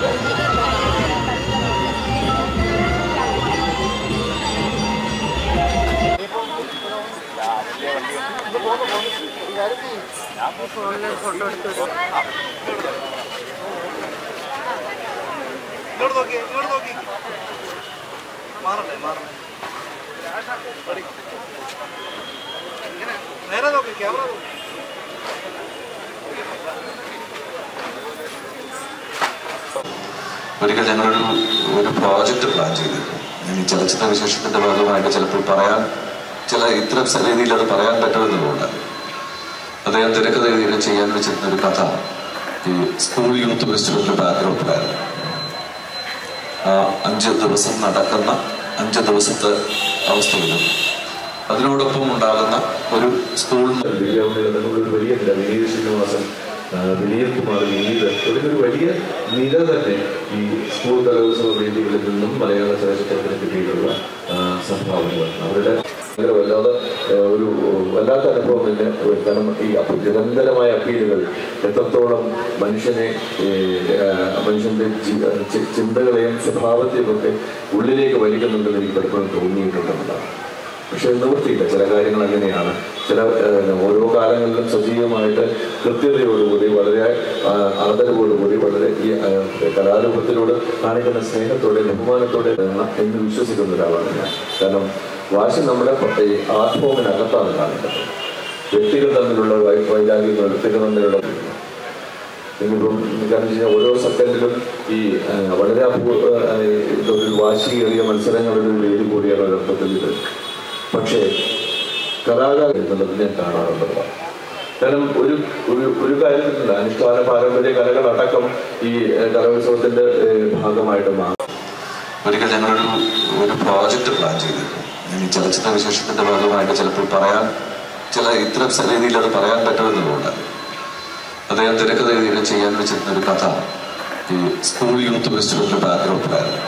ഇങ്ങോട്ട് നോക്കി ഇങ്ങോട്ട് നോക്കി മാറണ്ടേ മാറണ്ടേ പടി. ഇങ്ങനെ നേരെ നോക്കി ക്യാമറ നോക്കി ഒരിക്കൽ ഞങ്ങളൊരു ഒരു പ്രോജക്റ്റ് പ്ലാൻ ചെയ്തിരുന്നു ഞാൻ ഈ ചലച്ചിത്ര വിശേഷത്തിന്റെ ഭാഗമായിട്ട് ചിലപ്പോൾ പറയാൻ ചില ഇത്തരം സ- രീതിയിൽ അത് പറയാൻ പറ്റുമെന്നുള്ളതുകൊണ്ട് അദ്ദേഹം തിരക്കഥ എഴുതിയിട്ട് ചെയ്യാൻ വെച്ചിരുന്ന ഒരു കഥ ഈ സ്കൂൾ യൂത്ത് ഫെസ്റ്റിവലിന്റെ ബാക്ക്ഗ്രൗണ്ടിലായിരുന്നു ആ അഞ്ച് ദിവസം നടക്കുന്ന അഞ്ച് ദിവസത്തെ അവസ്ഥയിലും അതിനോടൊപ്പം ഉണ്ടാകുന്ന ഒരു സ്കൂൾ ഒരു വലിയ നിര വിനീത് ശ്രീനിവാസൻ ആ, വിനീത് കുമാർ വിനീത് തുടങ്ങിയ ഒരു വലിയ നിര തന്നെ ഈ സ്കൂൾ കലോത്സവ വേദികളിൽ നിന്നും മലയാള ചലച്ചിത്രത്തിന് കിട്ടിയിട്ടുള്ള ആ, സംഭാവനകൾ അവരുടെ ഭയങ്കര വല്ലാതെ ആ, ഒരു വല്ലാത്ത അനുഭവം തന്നെ കാരണം ഈ അപ്പ- നിരന്തരമായ അപ്പീലുകൾ എത്രത്തോളം മനുഷ്യനെ ഈ, ആ, മനുഷ്യന്റെ ജി- ചി- ചിന്തകളെയും സ്വഭാവത്തെയും ഒക്കെ ഉള്ളിലേക്ക് വലിക്കുന്നുണ്ടെന്ന് എനിക്ക് പലപ്പോഴും തോന്നിയിട്ടുണ്ടെന്നതാണ് പക്ഷെ നിവൃത്തിയില്ല ചില കാര്യങ്ങൾ അങ്ങനെയാണ് ചില ഏഹ്, ഓരോ കാലങ്ങളിലും സജീവമായിട്ട് കൃത്യതയോടുകൂടി വളരെ ആ, ആദരവോടുകൂടി വളരെ ഈ ആ, കലാരൂപത്തിനോട് കാണിക്കുന്ന സ്നേഹത്തോടെ ബഹുമാനത്തോടെ എന്ന എന്ന് വിശ്വസിക്കുന്ന ഒരാളാണ് ഞാൻ കാരണം വാശി നമ്മുടെ പ- ഈ ആർട്ട് ഫോമിനകത്താണ് കാണിക്കുന്നത് വ്യക്തികൾ തമ്മിലുള്ള വൈ- വൈരാഗ്യങ്ങൾ വ്യക്തികൾ തമ്മിലുള്ള ഇനിയിപ്പം കാരണം വെച്ചാൽ ഓരോ സെക്കൻഡിലും ഈ ആ, വളരെ അപൂ ആ, ഇതൊരു വാശിയേറിയ മത്സരങ്ങളുടെ ഒരു വേദി കൂടിയാണ് ഒരർത്ഥത്തിൽ ഇത് പക്ഷേ കലാകാരൻ എന്നുള്ളത് ഞാൻ കാണാറുണ്ടല്ലോ കാരണം ഒരു ഒരു ഒരു കാര്യത്തിലല്ല അനുഷ്ഠാന പാരമ്പര്യ കലകളടക്കം ഈ ആ, കലോത്സവത്തിന്റെ ഏ, ഭാഗമായിട്ട് മാറും ഒരിക്കൽ ഞങ്ങളൊരു ഒരു പ്രോജക്റ്റ് പ്ലാൻ ചെയ്തിരുന്നു ഞാൻ ഈ ചലച്ചിത്ര വിശേഷത്തിന്റെ ഭാഗമായിട്ട് ചിലപ്പോൾ പറയാൻ ചില ഇത്തരം സ- രീതിയിൽ അത് പറയാൻ പറ്റുമെന്നുള്ളതുകൊണ്ട് അദ്ദേഹം തിരക്കഥ എഴുതിയിട്ട് ചെയ്യാൻ വെച്ചിരുന്ന ഒരു കഥ ഈ സ്കൂൾ യൂത്ത് ഫെസ്റ്റിവലിന്റെ ബാക്ക്ഗ്രൗണ്ടിലായിരുന്നു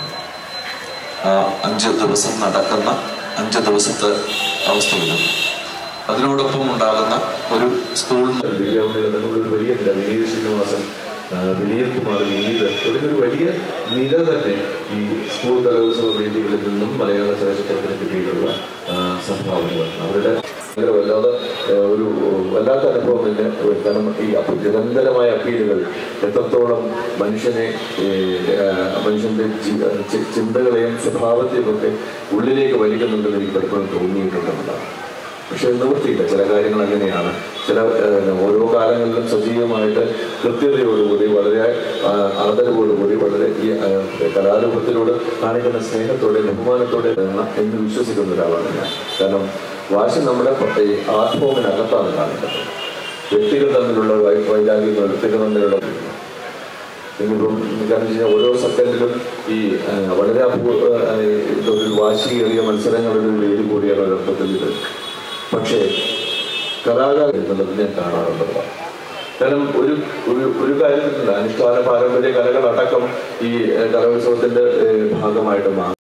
ആ അഞ്ച് ദിവസം നടക്കുന്ന അഞ്ച് ദിവസത്തെ അവസ്ഥയിലും അതിനോടൊപ്പം ഉണ്ടാകുന്ന ഒരു സ്കൂൾ ഒരു വലിയ നിര വിനീത് ശ്രീനിവാസൻ ആ, വിനീത് കുമാർ വിനീത് തുടങ്ങിയ ഒരു വലിയ നിര തന്നെ ഈ സ്കൂൾ കലോത്സവ വേദികളിൽ നിന്നും മലയാള ചലച്ചിത്രത്തിന് കിട്ടിയിട്ടുള്ള ആ, സംഭാവനകൾ അവരുടെ ഭയങ്കര വല്ലാതെ ആ, ഒരു വല്ലാത്ത അനുഭവം തന്നെ കാരണം ഈ അപ്പ- നിരന്തരമായ അപ്പീലുകൾ എത്രത്തോളം മനുഷ്യനെ ഈ, ആ, മനുഷ്യന്റെ ജി- ചി- ചിന്തകളെയും സ്വഭാവത്തെയും ഒക്കെ ഉള്ളിലേക്ക് വലിക്കുന്നുണ്ടെന്ന് എനിക്ക് പലപ്പോഴും തോന്നിയിട്ടുണ്ടെന്നതാണ് പക്ഷെ നിവൃത്തിയില്ല ചില കാര്യങ്ങൾ അങ്ങനെയാണ് ചില ഏഹ്, ഓരോ കാലങ്ങളിലും സജീവമായിട്ട് കൃത്യതയോടുകൂടി വളരെ ആ, ആദരവോടുകൂടി വളരെ ഈ ആ, കലാരൂപത്തിനോട് കാണിക്കുന്ന സ്നേഹത്തോടെ ബഹുമാനത്തോടെ എന്ന എന്ന് വിശ്വസിക്കുന്ന ഒരാളാണ് ഞാൻ കാരണം വാശി നമ്മുടെ പ- ഈ ആർട്ട് ഫോമിനകത്താണ് കാണിക്കുന്നത് വ്യക്തികൾ തമ്മിലുള്ള വൈ- വൈരാഗ്യങ്ങൾ വ്യക്തികൾ തമ്മിലുള്ള ഇനിയിപ്പം കാരണം വെച്ചാൽ ഓരോ സെക്കൻഡിലും ഈ ആ, വളരെ അപൂ ആ, ഇതൊരു വാശിയേറിയ മത്സരങ്ങളുടെ ഒരു വേദി കൂടിയാണ് ഒരർത്ഥത്തിൽ ഇത് പക്ഷേ കലാകാരൻ എന്നുള്ളത് ഞാൻ കാണാറുണ്ടല്ലോ കാരണം ഒരു ഒരു ഒരു കാര്യത്തിലല്ല അനുഷ്ഠാന പാരമ്പര്യ കലകളടക്കം ഈ ഏഹ്, കലോത്സവത്തിന്റെ ഏഹ്, ഭാഗമായിട്ട് മാറും